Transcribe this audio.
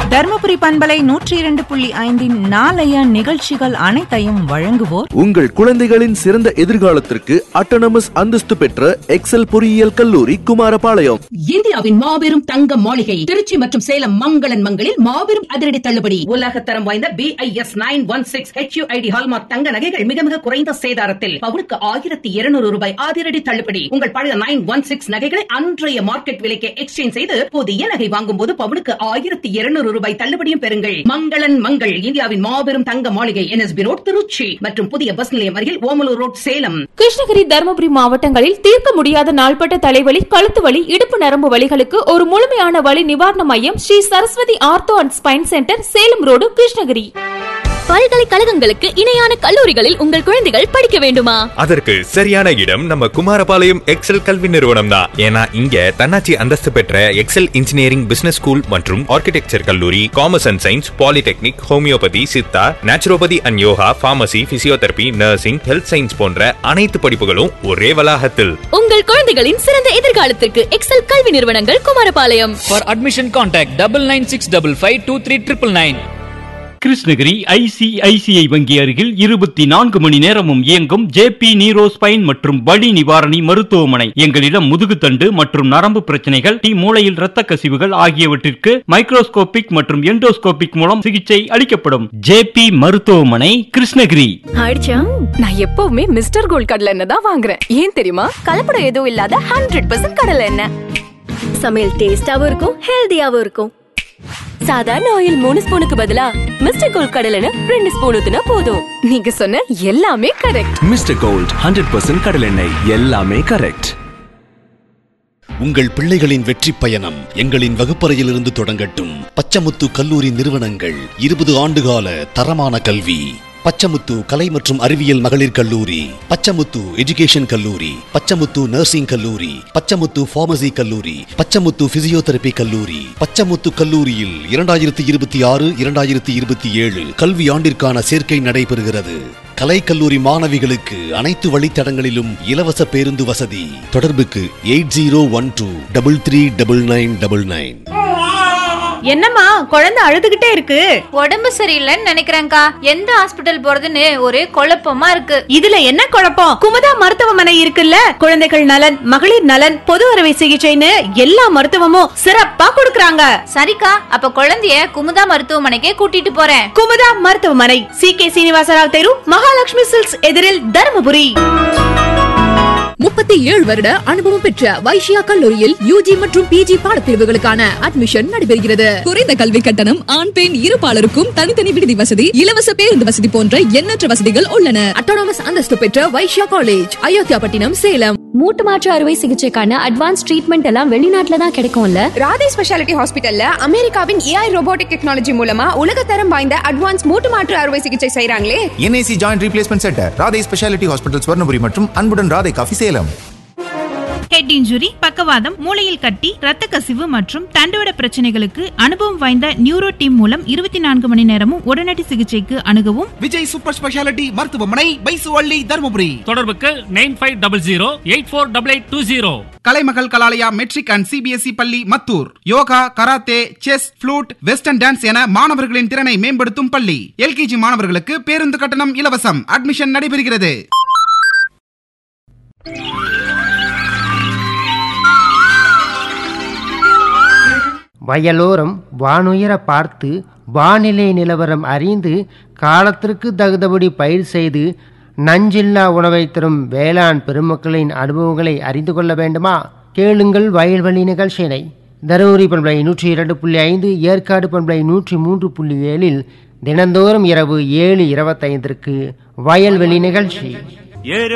தருமபுரி பண்பலை நூற்றி இரண்டு புள்ளி ஐந்தின் நாளைய நிகழ்ச்சிகள் அனைத்தையும் வழங்குவோர் உங்கள் குழந்தைகளின் சிறந்த எதிர்காலத்திற்கு அட்டானமஸ் அந்தஸ்து பெற்ற எக்ஸல் பொறியியல் கல்லூரி குமாரபாளையம் இந்தியாவின் மாபெரும் தங்க மாளிகை திருச்சி மற்றும் சேலம் மங்களன் மங்களில் மாபெரும் அதிரடி தள்ளுபடி உலக தரம் வாய்ந்த B I S nine one six HUID hallmark தங்க நகைகள் மிக மிக குறைந்த சேதாரத்தில் பவுனுக்கு ஆயிரத்தி இருநூறு ரூபாய் அதிரடி தள்ளுபடி உங்கள் பழைய நைன் ஒன் சிக்ஸ் நகைகளை அன்றைய மார்க்கெட் விலைக்கு எக்ஸ்சேஞ்ச் செய்து புதிய நகை வாங்கும் போது பவுனுக்கு ஆயிரத்தி இருநூறு ரூபாய் தள்ளுபடியும் பெறுங்கள் மங்களன் மங்கள் இந்தியாவின் மாபெரும் தங்க மாளிகை என்எஸ்பி ரோட் திருச்சி மற்றும் புதிய பஸ் நிலையம் அருகில் ஓமலூர் ரோட் சேலம் கிருஷ்ணகிரி தருமபுரி மாவட்டங்களில் தீர்க்க முடியாத நாள்பட்ட தலைவலி கழுத்து வலி இடுப்பு நரம்பு வலிகளுக்கு ஒரு முழுமையான வலி நிவாரண மையம் Sri Saraswathi ortho and spine centre Salem road Krishnagiri பல்கலைக்கழகங்களுக்கு இணையான கல்லூரிகளில் உங்கள் குழந்தைகள் படிக்க வேண்டுமா அதற்கு சரியான இடம் நம்ம குமாரபாளையம் எக்ஸல் கல்வி நிறுவனம் தான் ஏன்னா இங்க தன்னாட்சி அந்தஸ்து பெற்ற எக்ஸல் இன்ஜினியரிங் பிசினஸ் ஸ்கூல் மற்றும் ஆர்கிடெக்சர் கல்லூரி commerce and science polytechnic homeopathy Siddha naturopathy and yoga pharmacy physiotherapy nursing health science போன்ற அனைத்து படிப்புகளும் ஒரே வளாகத்தில் உங்கள் குழந்தைகளின் சிறந்த எதிர்காலத்திற்கு எக்ஸல் கல்வி நிறுவனங்கள் Kumarapalayam For admission contact double nine six double five two three triple nine. Krishnagiri ICICI வங்கி அருகில் இருபத்தி நான்கு மணி நேரமும் இயங்கும் ஜேபி நீரோ ஸ்பைன் மற்றும் வலி நிவாரணி மருத்துவமனை எங்களிடம் முதுகுத்தண்டு மற்றும் நரம்பு பிரச்சனைகள் டி மூளையில் இரத்த கசிவுகள் ஆகியவற்றிற்கு மைக்ரோஸ்கோபிக் மற்றும் எண்டோஸ்கோபிக் மூலம் சிகிச்சை அளிக்கப்படும் ஜேபி மருத்துவமனை கிருஷ்ணகிரி ஆயிடுச்சா நான் எப்பவுமே மிஸ்டர் கோல்ட் கடலை எண்ணெய் தான் வாங்குறேன் ஏன் தெரியுமா கலப்படம் எதுவும் இல்லாத ஹண்ட்ரட் பர்சன்ட் கடலை எண்ணெய் சமையல் டேஸ்டாவும் இருக்கும் ஹெல்தியாவும் இருக்கும் சாதாரண ஆயில் மூணு ஸ்பூனுக்கு பதிலா மிஸ்டர் கோல்ட் கடலை எண்ணெய் ரெண்டு ஸ்பூன் ஊத்துனா போதும் நீங்க சொன்ன எல்லாமே correct mister gold hundred percent கடலெண்ணெய் எல்லாமே கரெக்ட் உங்கள் பிள்ளைகளின் வெற்றி பயணம் எங்களின் வகுப்பறையிலிருந்து தொடங்கட்டும் பச்சமுத்து கல்லூரி நிறுவனங்கள் இருபது ஆண்டுகால தரமான கல்வி பச்சமுத்து கலை மற்றும் அறிவியல் மகளிர் கல்லூரி பச்சமுத்து எஜுகேஷன் கல்லூரி பச்சமுத்து நர்சிங் கல்லூரி பச்சமுத்து பார்மசி கல்லூரி பச்சமுத்து பிசியோதெரபி கல்லூரி பச்சமுத்து கல்லூரியில் இரண்டாயிரத்தி இருபத்தி ஆறு இரண்டாயிரத்தி இருபத்தி ஏழு கல்வி ஆண்டிற்கான சேர்க்கை நடைபெறுகிறது கலை கல்லூரி மாணவிகளுக்கு அனைத்து வழித்தடங்களிலும் இலவச பேருந்து வசதி தொடர்புக்கு eight zero one two double three double nine double nine என்னம்மா குழந்தை அழுதுகிட்டே இருக்கு உடம்பு சரியில்லைன்னு நினைக்கிறேன்க்கா எந்த ஹாஸ்பிட்டல் போறதுன்னு ஒரே குழப்பமா இருக்கு இதுல என்ன குழப்பம் குமுதா மருத்துவமனை இருக்குல்ல குழந்தைகள் நலன் மகளிர் நலன் பொது அறுவை சிகிச்சைன்னு எல்லா மருத்துவமும் சிறப்பா கொடுக்கறாங்க சரிக்கா அப்ப குழந்தைய குமுதா மருத்துவமனைக்கே கூட்டிட்டு போறேன் குமுதா மருத்துவமனை சி கே சீனிவாசராவ் தெரு மகாலட்சுமி சில்க்ஸ் எதிரில் தருமபுரி முப்பத்தி ஏழு வருட அனுபவம் பெற்ற வைஷ்யா கல்லூரியில் யூஜி மற்றும் பிஜி பாடப்பிரிவுகளுக்கான அட்மிஷன் நடைபெறுகிறது குறைந்த கல்வி கட்டணம் ஆண் பெண் இருபாலருக்கும் தனித்தனி விடுதி வசதி இலவச பேருந்து வசதி போன்ற எண்ணற்ற வசதிகள் உள்ளன அட்டானமஸ் அந்தஸ்து பெற்ற வைஷ்யா காலேஜ் அயோத்தியாபட்டினம் சேலம் மூட்டு மாற்று அறுவை சிகிச்சைக்கான அட்வான்ஸ் ட்ரீட்மெண்ட் எல்லாம் வெளிநாட்டுல தான் கிடைக்கும்ல ராதே ஸ்பெஷாலிட்டி ஹாஸ்பிட்டல்ல அமெரிக்காவின் ஏஐ ரோபோட்டிக் டெக்னாலஜி மூலமா உலகத்தரம் வாய்ந்த அட்வான்ஸ் மூட்டு மாற்று அறுவை சிகிச்சை செய்றாங்களே NIC joint replacement centre Radhe speciality hospital Swarnapuri மற்றும் அன்புடன் Radhe coffee Salem head injury பக்கவாதம் மூளையில் கட்டி இரத்த கசிவு மற்றும் தண்டுவட பிரச்சனைகளுக்கு அனுபவம் வாய்ந்த நியூரோ டீம் மூலம் இருபத்தி நான்கு மணி நேரமும் உடனடி சிகிச்சைக்கு அணுகவும் விஜய் சூப்பர் ஸ்பெஷாலிட்டி மருத்துவமனை பைசுவள்ளி தருமபுரி தொடர்புக்கு nine five double zero eight four double eight two zero Kalaimagal Kalalaya matric and CBSE பள்ளி Mathur yoga karate chess flute western dance என மாணவர்களின் திறனை மேம்படுத்தும் பள்ளி எல்கேஜி மாணவர்களுக்கு பேருந்து கட்டணம் இலவசம் அட்மிஷன் நடைபெறுகிறது வயலோரம் வானுயர பார்த்து வானிலை நிலவரம் அறிந்து காலத்திற்கு தகுந்தபடி பயிர் செய்து நஞ்சில்லா உணவை தரும் வேளாண் பெருமக்களின் அனுபவங்களை அறிந்து கொள்ள வேண்டுமா கேளுங்கள் வயல்வெளி நிகழ்ச்சியினை தருமபுரி பண்பலை நூற்றி இரண்டு புள்ளி ஐந்து ஏற்காடு பண்பலை நூற்றி மூன்று புள்ளி ஏழில் தினந்தோறும் இரவு ஏழு இருபத்தைந்திற்கு வயல்வெளி நிகழ்ச்சி